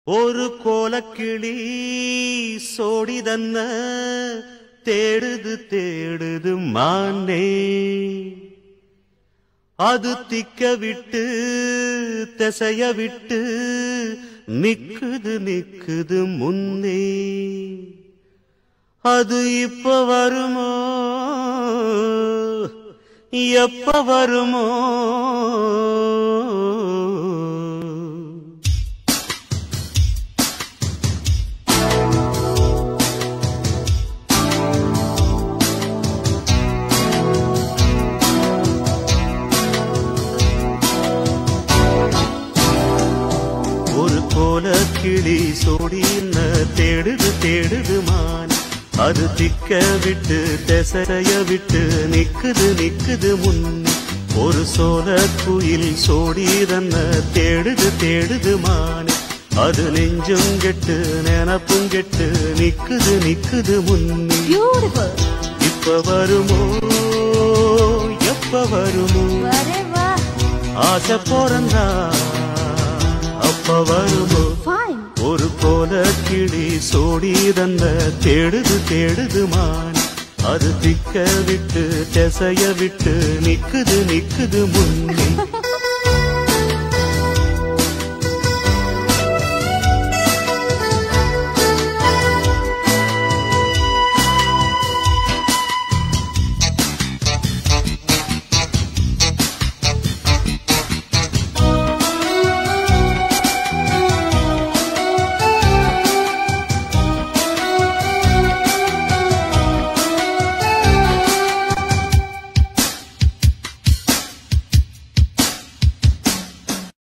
ஒரு கோலக்கிளி சோடிதன்ன தேடுது தேடுது மானே அது திக்க விட்டு திசைய விட்டு நிக்குது நிக்குது முன்னே அது இப்ப வருமோ எப்ப வருமோ ஒரு கோல கிளி சோடின தேடுது தேடுது மான் அது திக்க விட்டு தெசரைய விட்டு நிக்குது நிக்குது முன் ஒரு சோல குயில் சோடிதன்ன தேடுது தேடுது மான் அது நெஞ்சும் கெட்டு நினப்பும் கெட்டு நிக்குது நிக்குது முன்னே பியூட்டிஃபுல் இப்ப வருமோ எப்ப வருமோ அரே வா ஆசை போறந்தா அப்ப வருமோ ஃபைன் ஒரு போல கிளி சோடி தந்த தேடுது தேடுது மான் அது திக்க விட்டு திசைய விட்டு நிக்குது நிக்குது முன்னே